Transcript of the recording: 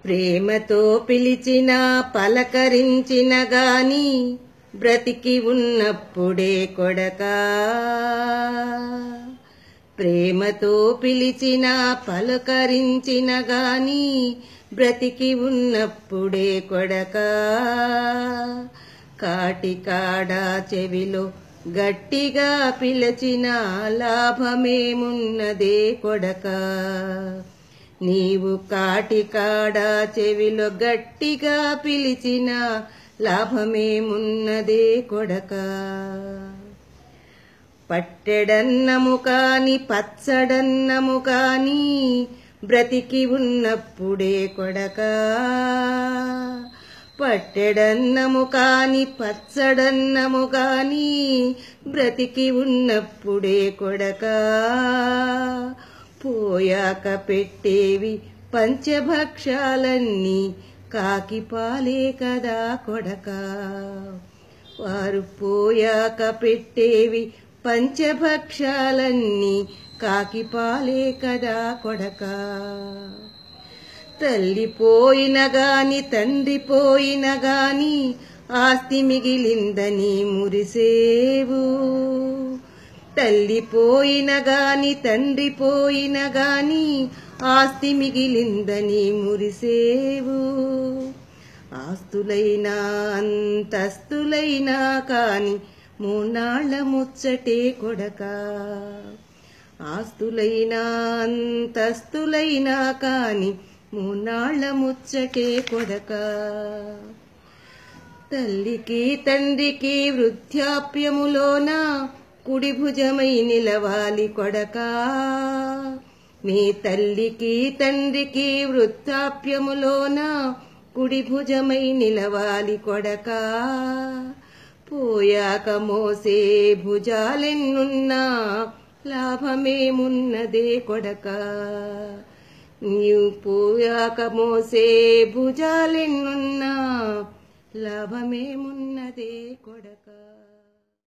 ప్రేమతో పిలిచిన పలకరించిన గాని బ్రతికి ఉన్నప్పుడే కొడకా ప్రేమతో పిలిచిన పలకరించిన గాని బ్రతికి ఉన్నప్పుడే కొడకా కాటి కాడా చెవిలో గట్టిగా పిలిచిన లాభమేమున్నదే కొడకా నీవు కాటి కాడా చెవిలో గట్టిగా పిలిచిన లాభమేమున్నదే కొడకా పట్టెడన్నము కాని పచ్చడన్నము కాని బ్రతికి ఉన్నప్పుడే కొడకా పట్టెడన్నము కాని పచ్చడన్నము కాని బ్రతికి ఉన్నప్పుడే కొడకా పోయాక పెట్టేవి పంచభక్షాలన్నీ కాకి పాలే కదా కొడకా వారు పోయాక పెట్టేవి పంచభక్షాలన్నీ కాకి పాలే కదా కొడకా తల్లి పోయిన గాని తండ్రి పోయిన గాని ఆస్తి మిగిలిందని మురిసేవు తల్లి పోయిన గాని తండ్రి పోయిన గాని ఆస్తి మిగిలిందని మురిసేవు ఆస్తులైనా అంతస్తులైనా కాని మూనాళ్ళ ముచ్చటే కొడకా ఆస్తులైనా అంతస్తులైనా కాని మూనాళ్ళ ముచ్చటే కొడకా తల్లికి తండ్రికి వృద్ధాప్యములోన కుడి భుజమై నిలవాలి కొడకా మీ తల్లికి తండ్రికి వృద్ధాప్యములోన కుడి భుజమై నిలవాలి కొడకా పోయాక మోసే భుజాలెన్నున్నా లాభమేమున్నదే కొడకా నీవు పోయాక మోసే భుజాలెన్నున్నా లాభమేమున్నదే కొడకా